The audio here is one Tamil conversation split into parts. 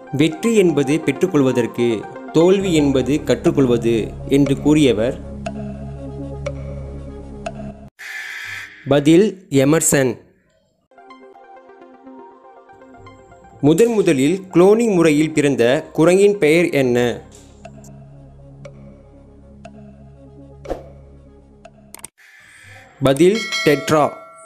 வெற்றி என்பது பெற்றுக்கொள்வதற்கு தோல்வி என்பது கற்றுக்கொள்வது என்று கூறியவர் பதில் எமர்சன் முதன் முதலில் குளோனிங் முறையில் பிறந்த குரங்கின் பெயர் என்ன பதில் டெட்ரா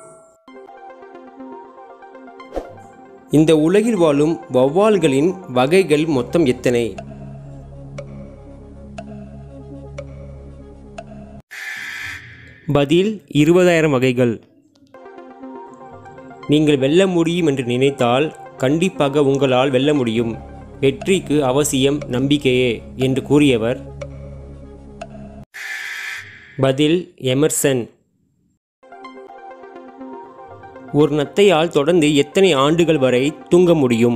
இந்த உலகில் வாழும் வௌவால்களின் வகைகள் மொத்தம் எத்தனை பதில் இருபதாயிரம் வகைகள் நீங்கள் வெல்ல முடியும் என்று நினைத்தால் கண்டிப்பாக உங்களால் வெல்ல முடியும் வெற்றிக்கு அவசியம் நம்பிக்கையே என்று கூறியவர் பதில் எமர்சன் ஒரு நத்தையால் தொடர்ந்து எத்தனை ஆண்டுகள் வரை தூங்க முடியும்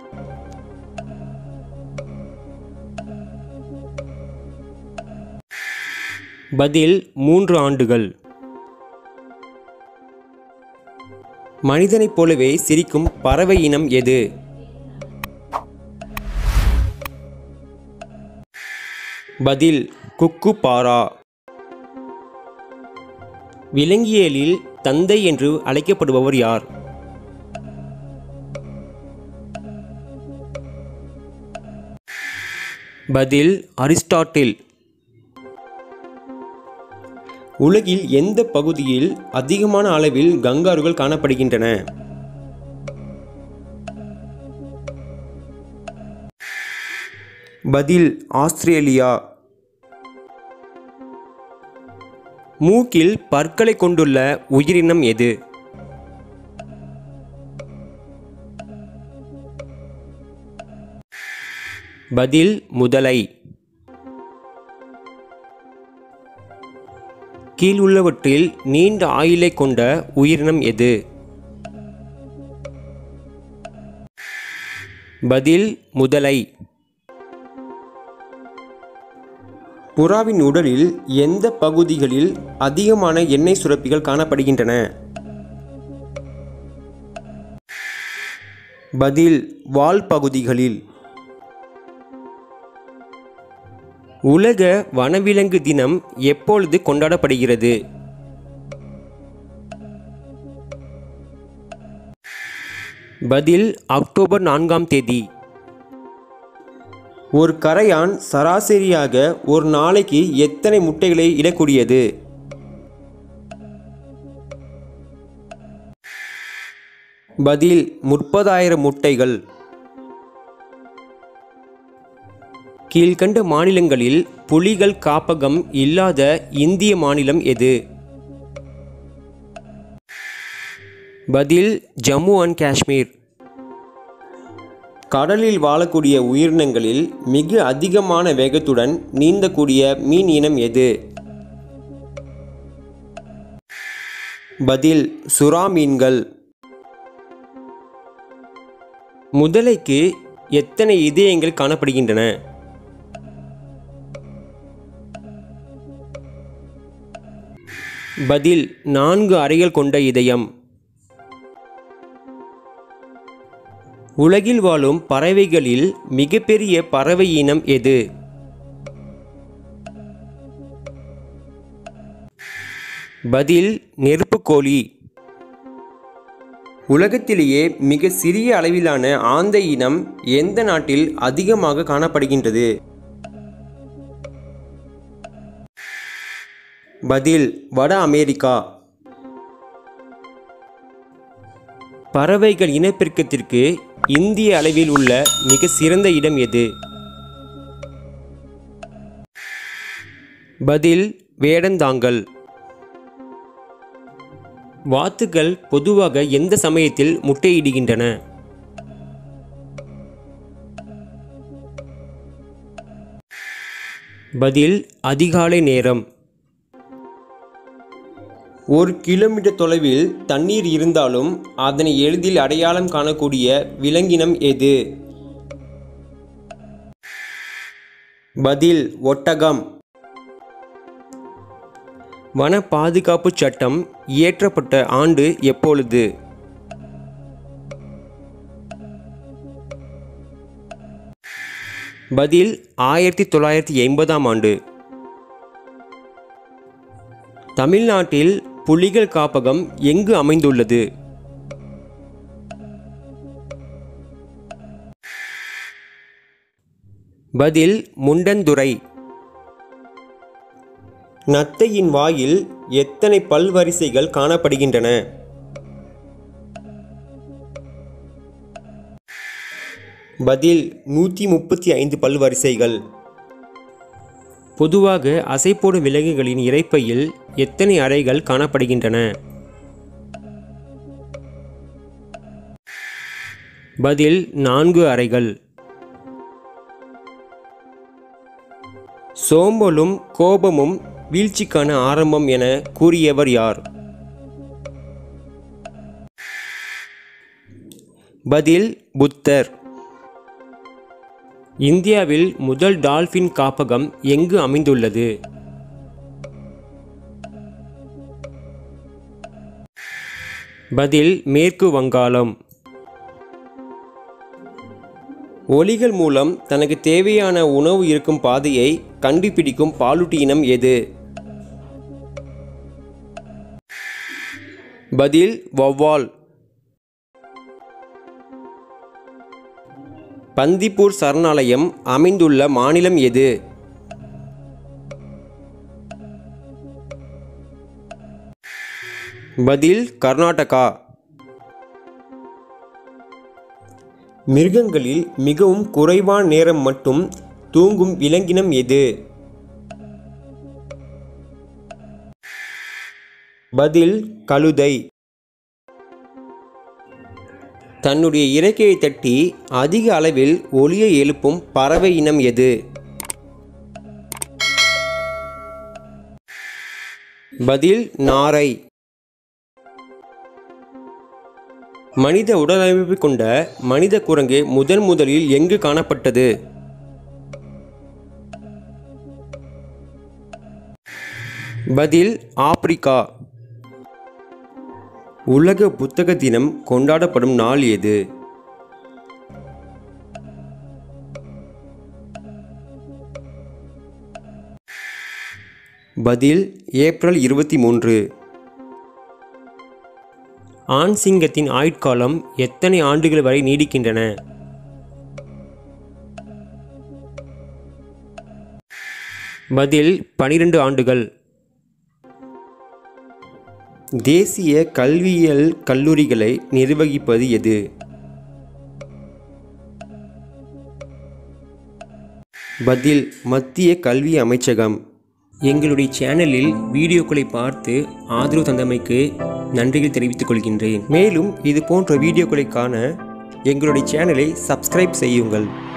பதில் மூன்று ஆண்டுகள் மனிதனைப் போலவே சிரிக்கும் பறவை இனம் எது பதில் குக்கு பாரா விலங்கியலில் தந்தை என்று அழைக்கப்படுபவர் யார் பதில் அரிஸ்டாட்டில் உலகில் எந்த பகுதியில் அதிகமான அளவில் கங்காருகள் காணப்படுகின்றன பதில் ஆஸ்திரேலியா மூக்கில் பற்களை கொண்டுள்ள உயிரினம் எது பதில் முதலை கீழுள்ளவற்றில் நீண்ட ஆயுளை கொண்ட உயிரினம் எது பதில் முதலை புறாவின் உடலில் எந்த பகுதிகளில் அதிகமான எண்ணெய் சுரப்பிகள் காணப்படுகின்றன பதில் வால் பகுதிகளில் உலக வனவிலங்கு தினம் எப்பொழுது கொண்டாடப்படுகிறது பதில் அக்டோபர் நான்காம் தேதி ஒரு கரையான் சராசரியாக ஒரு நாளைக்கு எத்தனை முட்டைகளை இடக்கூடியது பதில் முப்பதாயிரம் முட்டைகள் கீழ்கண்ட மாநிலங்களில் புலிகள் காப்பகம் இல்லாத இந்திய மாநிலம் எது பதில் ஜம்மு அண்ட் காஷ்மீர் கடலில் வாழக்கூடிய உயிரினங்களில் மிக அதிகமான வேகத்துடன் நீந்தக்கூடிய மீன் இனம் எது பதில் சுறா மீன்கள் முதலைக்கு எத்தனை இதயங்கள் காணப்படுகின்றன பதில் நான்கு அறைகள் கொண்ட இதயம் உலகில் வாழும் பறவைகளில் மிகப்பெரிய பறவை இனம் எது பதில் நெருப்புக்கோழி உலகத்திலேயே மிக சிறிய அளவிலான ஆந்தை இனம் எந்த நாட்டில் அதிகமாக காணப்படுகின்றது பதில் வட அமெரிக்கா பறவைகள் இனப்பெருக்கத்திற்கு இந்திய அளவில் உள்ள மிக சிறந்த இடம் எது பதில் வேடந்தாங்கல் வாத்துகள் பொதுவாக எந்த சமயத்தில் முட்டையிடுகின்றன பதில் அதிகாலை நேரம் ஒரு கிலோமீட்டர் தொலைவில் தண்ணீர் இருந்தாலும் அதனை எளிதில் அடையாளம் காணக்கூடிய விலங்கினம் எது பதில் ஒட்டகம் வன பாதுகாப்பு சட்டம் இயற்றப்பட்ட ஆண்டு எப்பொழுது பதில் ஆயிரத்தி தொள்ளாயிரத்தி எண்பதாம் ஆண்டு தமிழ்நாட்டில் புலிகள் காப்பகம் எங்கு அமைந்துள்ளது பதில் முண்டந்துறை நத்தையின் வாயில் எத்தனை பல்வரிசைகள் காணப்படுகின்றன பதில் நூற்றி முப்பத்தி ஐந்து பல்வரிசைகள் பொதுவாக அசைப்போடும் விலங்குகளின் இரைப்பையில் எத்தனை அறைகள் காணப்படுகின்றன பதில் நான்கு அறைகள் சோம்பலும் கோபமும் வீழ்ச்சிக்கான ஆரம்பம் என கூறியவர் யார் பதில் புத்தர் இந்தியாவில் முதல் டால்பின் காப்பகம் எங்கு அமைந்துள்ளது பதில் மேற்கு வங்காளம் ஒலிகள் மூலம் தனக்கு தேவையான உணவு இருக்கும் பாதையை கண்டுபிடிக்கும் பாலூட்டி இனம் எது பதில் வௌவால் பந்திப்பூர் சரணாலயம் அமைந்துள்ள மாநிலம் எது பதில் கர்நாடகா மிருகங்களில் மிகவும் குறைவான நேரம் மட்டும் தூங்கும் விலங்கினம் எது பதில் கழுதை தன்னுடைய இறக்கையை தட்டி அதிக அளவில் ஒலியை எழுப்பும் பறவை இனம் எது பதில் நாரை மனித உடலமைப்பு கொண்ட மனித குரங்கு முதன் முதலில் எங்கு காணப்பட்டது பதில் ஆப்பிரிக்கா உலக புத்தக தினம் கொண்டாடப்படும் நாள் எது பதில் ஏப்ரல் இருபத்தி மூன்று ஆண் சிங்கத்தின் ஆயுட்காலம் எத்தனை ஆண்டுகள் வரை நீடிக்கின்றன பதில் பனிரெண்டு ஆண்டுகள் தேசிய கல்வியியல் கல்லூரிகளை நிர்வகிப்பது எது பதில் மத்திய கல்வி அமைச்சகம் எங்களுடைய சேனலில் வீடியோக்களை பார்த்து ஆதரவு தந்தமைக்கு நன்றிகள் தெரிவித்துக் கொள்கின்றேன் மேலும் இது போன்ற வீடியோக்களை காண எங்களுடைய சேனலை சப்ஸ்கிரைப் செய்யுங்கள்